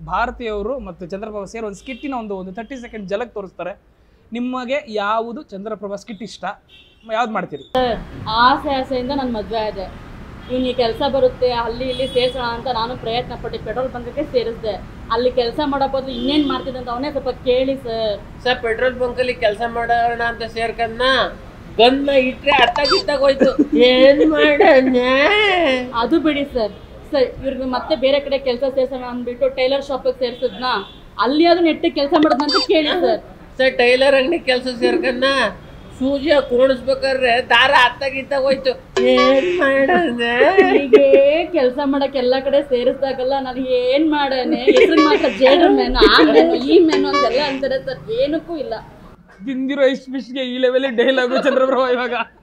ಭಾರತೀಯವರು ಮತ್ತು ಚಂದ್ರಪ್ರಭಾ ಸೇರಿ ಒಂದು ಸ್ಕಿಟ್ಟಿನ ಒಂದು ಒಂದು ತರ್ಟಿ ಸೆಕೆಂಡ್ ಜಲಕ್ ತೋರಿಸ್ತಾರೆ ನಿಮಗೆ ಯಾವುದು ಚಂದ್ರಪ್ರಭಾ ಸ್ಕಿಟ್ ಇಷ್ಟ ಯಾವ್ದು ಮಾಡ್ತೀರಿ ಆಸೆ ಆಸೆಯಿಂದ ನಾನು ಮದುವೆ ಆದೆ ಇವನಿಗೆ ಕೆಲಸ ಬರುತ್ತೆ ಅಲ್ಲಿ ಇಲ್ಲಿ ಸೇರ್ಸೋಣ ಅಂತ ನಾನು ಪ್ರಯತ್ನ ಪಟ್ಟು ಪೆಟ್ರೋಲ್ ಬಂಕಕ್ಕೆ ಸೇರಿಸ್ದೆ ಅಲ್ಲಿ ಕೆಲಸ ಮಾಡೋ ಬದಲು ಇನ್ನೇನು ಮಾಡ್ತಿದ್ದೆ ಅಂತ ಅವನೇ ಸ್ವಲ್ಪ ಕೇಳಿ ಸರ್ ಸರ್ ಪೆಟ್ರೋಲ್ ಬಂಕಲ್ಲಿ ಕೆಲಸ ಮಾಡೋಣ ಅಂತ ಸೇರ್ಕನ್ನ ಗನ್ನ ಇಟ್ರೆ ಅರ್ಥ ಗಿತ್ತಾಗೋಯ್ತು ಏನ್ ಮಾಡೋಣ ಅದು ಬಿಡಿ ಸರ್ ಸರ್ ಇವ್ರಿಗೆ ಮತ್ತೆ ಬೇರೆ ಕಡೆ ಕೆಲಸ ಸೇರ್ಸೋಣ ಅಂದ್ಬಿಟ್ಟು ಟೈಲರ್ ಶಾಪಿಗೆ ಸೇರ್ಸಿದ್ನ ಅಲ್ಲಿ ಅದು ನೆಟ್ಟಿಗೆ ಕೆಲಸ ಮಾಡೋದಂತ ಕೇಳಿ ಸರ್ ಸರ್ ಟೈಲರ್ ಅಂಗಡಿ ಕೆಲಸ ಸೇರ್ಕನ್ನ ಸೂಜಿಯ ಕೂಣಿಸ್ಬೇಕಾದ್ರೆ ದಾರ ಅರ್ಥ ಗಿತ್ತಾಗೋಯ್ತು ಏನ್ ಮಾಡೋಣ ಹೀಗೆ ಕೆಲಸ ಮಾಡಕ್ ಎಲ್ಲ ಕಡೆ ಸೇರಿಸ್ದಾಗಲ್ಲ ನಾನು ಏನ್ ಮಾಡೇನೆ ಹೆಸರು ಮಾತ್ರ ಜೇಡ್ರ ಮೆನು ಆ ಮೆನು ಈ ಮೆನು ಅಂತೆಲ್ಲ ಅಂತಾರೆ ಸರ್ ಏನಕ್ಕೂ ಇಲ್ಲ ತಿಂದಿರೋ ಇಷ್ಟು ಫಿಶ್ಗೆ ಈ ಲೆವೆಲ್ ಡೈಲಾಗು ಚಂದ್ರಪ್ರಭಾ ಇವಾಗ